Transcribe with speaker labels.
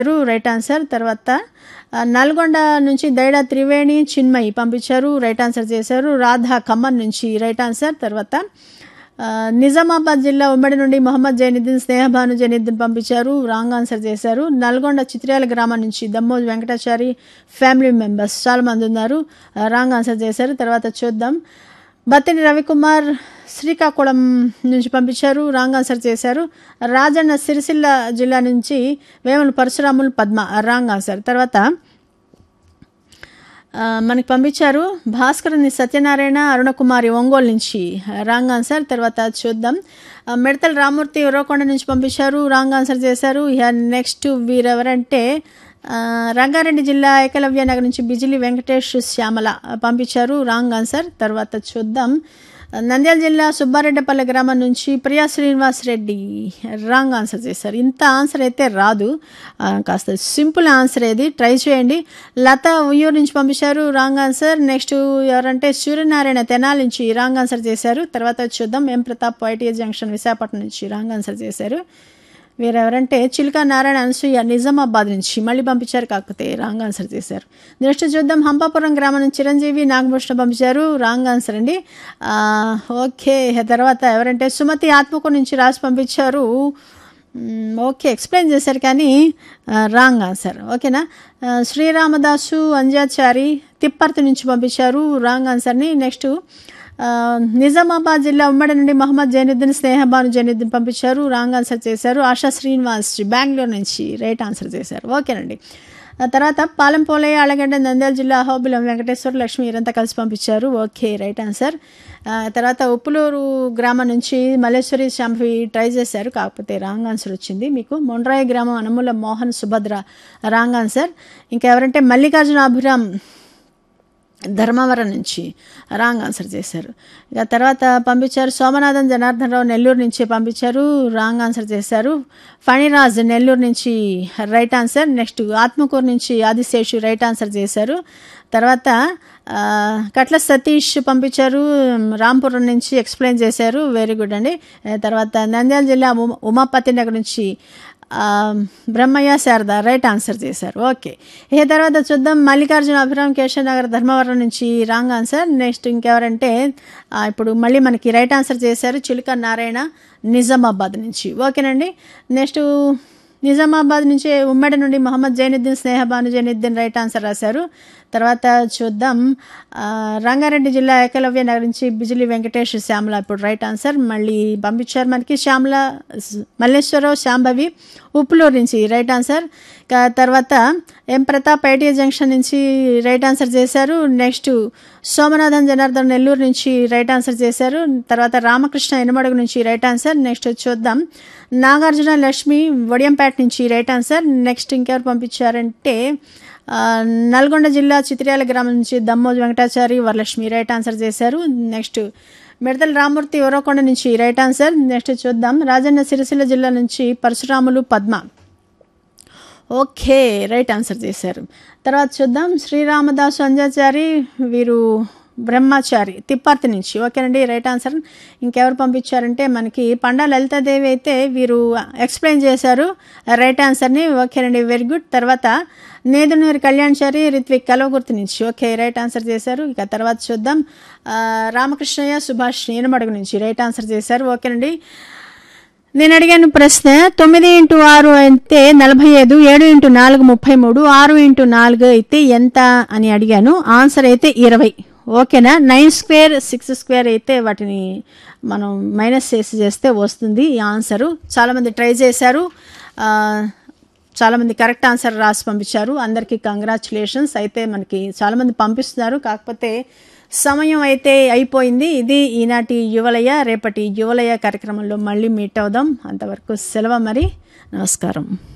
Speaker 1: right answer తర్వాత ఆ, నల్గొండ నుంచి దైడా త్రివేణి చిన్మయి పంపించారు రైట్ ఆన్సర్ చేశారు రాధా ఖమ్మం నుంచి రైట్ ఆన్సర్ తర్వాత ఆ, నిజామాబాద్ జిల్లా ఉమ్మడి నుండి మొహమ్మద్ జైనుద్దీన్ స్నేహభాను జైనుద్దీన్ పంపించారు రాంగ్ ఆన్సర్ చేశారు నల్గొండ చిత్ర్యాల గ్రామం నుంచి దమ్మోజ్ వెంకటాచారి ఫ్యామిలీ మెంబర్స్ చాలా మంది ఉన్నారు ఆ, రాంగ్ ఆన్సర్ చేశారు తర్వాత చూద్దాం బత్తిని రవికుమార్ శ్రీకాకుళం నుంచి పంపించారు రాంగ్ ఆన్సర్ చేశారు రాజన్న సిరిసిల్ల జిల్లా నుంచి వేముల పరశురాములు పద్మ రాంగ్ ఆన్సర్ తర్వాత ఆ, మనకి పంపించారు భాస్కరుని సత్యనారాయణ అరుణకుమారి ఒంగోలు నుంచి రాంగ్ ఆన్సర్ తర్వాత చూద్దాం ఆ, మిడతల రామూర్తి ఉరవకొండ నుంచి పంపించారు రాంగ్ ఆన్సర్ చేశారు ఇక నెక్స్ట్ వీరెవరంటే ఆ, రంగారెడ్డి జిల్లా ఏకలవ్య నగర్ నుంచి బిజిలి వెంకటేష్ శ్యామల పంపించారు రాంగ్ ఆన్సర్ తర్వాత చూద్దాం నంద్యాల జిల్లా సుబ్బారెడ్డిపల్లి గ్రామం నుంచి ప్రియా శ్రీనివాస్ రెడ్డి రాంగ్ ఆన్సర్ చేశారు ఇంత ఆన్సర్ అయితే రాదు ఆ, కాస్త సింపుల్ ఆన్సర్ ఏది ట్రై చేయండి లత ఉయ్యూరు నుంచి పంపించారు రాంగ్ ఆన్సర్ నెక్స్ట్ ఎవరంటే సూర్యనారాయణ తెనాలి నుంచి రాంగ్ ఆన్సర్ చేశారు తర్వాత చూద్దాం M Pratap YTS junction Visakhapatnam నుంచి రాంగ్ ఆన్సర్ చేశారు వీరెవరంటే చిలుక నారాయణ అనసూయ నిజామాబాద్ నుంచి మళ్ళీ పంపించారు కాకపోతే రాంగ్ ఆన్సర్ చేశారు నెక్స్ట్ చూద్దాం హంపాపురం గ్రామం నుంచి చిరంజీవి నాగభూషణ పంపించారు రాంగ్ ఆన్సర్ అండి ఆ, ఓకే తర్వాత ఎవరంటే సుమతి ఆత్మకు నుంచి రాసి పంపించారు మ్, ఓకే ఎక్స్ప్లెయిన్ చేశారు కానీ ఆ, రాంగ్ ఆన్సర్ ఓకేనా ఆ, శ్రీరామదాసు అంజాచారి తిప్పర్తి నుంచి పంపించారు రాంగ్ ఆన్సర్ని నెక్స్ట్ ఆ, నిజామాబాద్ జిల్లా ఉమ్మడి నుండి మహమ్మద్ జైనుద్దీన్ స్నేహబాను జైనుద్దీన్ పంపించారు రాంగ్ ఆన్సర్ చేశారు ఆశా శ్రీనివాస్ బెంగళూరు నుంచి రైట్ ఆన్సర్ చేశారు ఓకేనండి ఆ తర్వాత పాలెంపోలే అలగడ్డ నంద్యాల జిల్లా అహోబిలం వెంకటేశ్వర లక్ష్మి ఇరంతా కలిసి పంపించారు ఓకే రైట్ ఆన్సర్ ఆ, తర్వాత ఉప్పులూరు గ్రామం నుంచి మల్లేశ్వరి శాంభవి ట్రై చేశారు కాకపోతే రాంగ్ ఆన్సర్ వచ్చింది మీకు మొండ్రాయి గ్రామం అనముల మోహన్ సుభద్ర రాంగ్ ఆన్సర్ ఇంకా ఎవరంటే మల్లికార్జున అభిరామ్ ధర్మవరం నుంచి రాంగ్ ఆన్సర్ చేశారు ఇక తర్వాత పంపించారు సోమనాథన్ జనార్దన్ రావు నెల్లూరు నుంచి పంపించారు రాంగ్ ఆన్సర్ చేశారు ఫణిరాజ్ నెల్లూరు నుంచి రైట్ ఆన్సర్ నెక్స్ట్ ఆత్మకూరు నుంచి ఆదిశేషు రైట్ ఆన్సర్ చేశారు తర్వాత ఆ, కట్ల సతీష్ పంపించారు రాంపురం నుంచి ఎక్స్ప్లెయిన్ చేశారు వెరీ గుడ్ అండి ఆ, తర్వాత నంద్యాల జిల్లా ఉమ ఉమాపతి నగర్ నుంచి ఆ, బ్రహ్మయ్య శారద రైట్ ఆన్సర్ చేశారు ఓకే ఇక తర్వాత చూద్దాం మల్లికార్జున అభిరామ్ కేశవ్ నగర్ ధర్మవరం నుంచి రాంగ్ ఆన్సర్ నెక్స్ట్ ఇంకెవరంటే ఆ, ఇప్పుడు మళ్ళీ మనకి రైట్ ఆన్సర్ చేశారు చిలుక నారాయణ నిజామాబాద్ నుంచి ఓకేనండి నెక్స్ట్ నిజామాబాద్ నుంచి ఉమ్మడి నుండి మొహమ్మద్ జైనుద్దీన్ స్నేహబాను జైనుద్దీన్ రైట్ ఆన్సర్ రాశారు తర్వాత చూద్దాం ఆ, రంగారెడ్డి జిల్లా ఏకలవ్య నగర్ నుంచి బిజిలి వెంకటేష్ శ్యామల ఇప్పుడు రైట్ ఆన్సర్ మళ్ళీ పంపించారు మనకి శ్యామల స్- మల్లేశ్వరరావు శాంభవి ఉప్పులూరు నుంచి రైట్ ఆన్సర్ ఇక తర్వాత ఎం ప్రతాప్ ఐటీఐ జంక్షన్ నుంచి రైట్ ఆన్సర్ చేశారు నెక్స్ట్ సోమనాథన్ జనార్దన్ నెల్లూరు నుంచి రైట్ ఆన్సర్ చేశారు తర్వాత రామకృష్ణ ఎనమడుగు నుంచి రైట్ ఆన్సర్ నెక్స్ట్ చూద్దాం నాగార్జున లక్ష్మి వడియంపేట నుంచి రైట్ ఆన్సర్ నెక్స్ట్ ఇంకెవరు పంపించారంటే ఆ, నల్గొండ జిల్లా చిత్ర్యాల గ్రామం నుంచి దమ్మోజు వెంకటాచారి వరలక్ష్మి రైట్ ఆన్సర్ చేశారు నెక్స్ట్ మిడతల రామూర్తి ఉరవకొండ నుంచి రైట్ ఆన్సర్ నెక్స్ట్ చూద్దాం రాజన్న సిరిసిల్ల జిల్లా నుంచి Parasuramulu Padma okay right answer చేశారు తర్వాత చూద్దాం శ్రీరామదాసు అంజాచారి వీరు బ్రహ్మచారి తిప్పర్తి నుంచి ఓకేనండి రైట్ ఆన్సర్ ఇంకెవరు పంపించారంటే మనకి పండా లలితాదేవి అయితే వీరు ఎక్స్ప్లెయిన్ చేశారు రైట్ ఆన్సర్ని ఓకేనండి వెరీ గుడ్ తర్వాత నేదునూరి కళ్యాణ్చారి రిత్విక్ కలవగుర్తి నుంచి ఓకే రైట్ ఆన్సర్ చేశారు ఇక తర్వాత చూద్దాం ఆ, రామకృష్ణయ్య సుభాష్ ఈనమడుగు నుంచి రైట్ ఆన్సర్ చేశారు ఓకేనండి నేను అడిగాను ప్రశ్న తొమ్మిది ఇంటూ ఆరు అయితే నలభై ఐదు ఏడు ఇంటూ నాలుగు ముప్పై మూడు ఆరు ఇంటూ నాలుగు అయితే ఎంత అని అడిగాను ఆన్సర్ అయితే ఇరవై ఓకేనా నైన్ స్క్వేర్ సిక్స్ స్క్వేర్ అయితే వాటిని మనం మైనస్ చేసి చేస్తే వస్తుంది ఈ ఆన్సరు చాలామంది ట్రై చేశారు ఆ, చాలామంది కరెక్ట్ ఆన్సర్ రాసి పంపించారు అందరికీ కంగ్రాచులేషన్స్ అయితే మనకి చాలామంది పంపిస్తున్నారు కాకపోతే సమయం అయితే అయిపోయింది ఇది ఈనాటి యువలయ రేపటి యువలయ కార్యక్రమంలో మళ్ళీ మీట్ అవుదాం అంతవరకు సెలవు మరి నమస్కారం